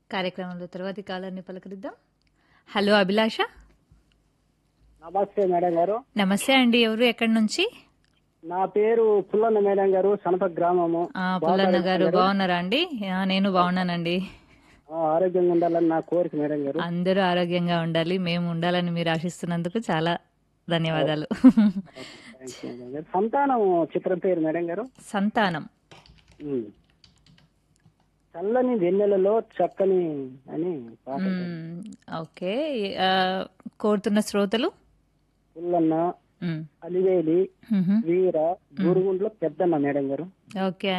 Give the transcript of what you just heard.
కార్యక్రమంలో తర్వాతి కాలర్ని పలకరిద్దాం హలో అభిలాష నమస్తే మేడం గారు నమస్తే అండి ఎవరు ఎక్కడి నుంచి నా పేరు పుల్లన్న మేడం గారు సనప గ్రామము ఆ, పుల్లన్న గారు బాగున్నారా అండి ఆ, నేను బాగున్నానండి ఆ, ఆరోగ్యంగా ఉండాలని నా కోరిక మేడం గారు అందరూ ఆరోగ్యంగా ఉండాలి మేము ఉండాలని మీరు ఆశిస్తున్నందుకు చాలా ధన్యవాదాలు థాంక్స్ మేడం గారు. సంతానం చిత్రం పేరు మేడం గారు సంతానం ఉమ్. చల్లని వెన్నెలలో చక్కని అని పాట మ్మ్, ఓకే ఆ, కోరుతున్న శ్రోతలు పుల్లన్న మ్మ్, అలివేలి మ్హూ. వీర గురుగుండ్ల పెద్దన్న మేడం గారు ఓకే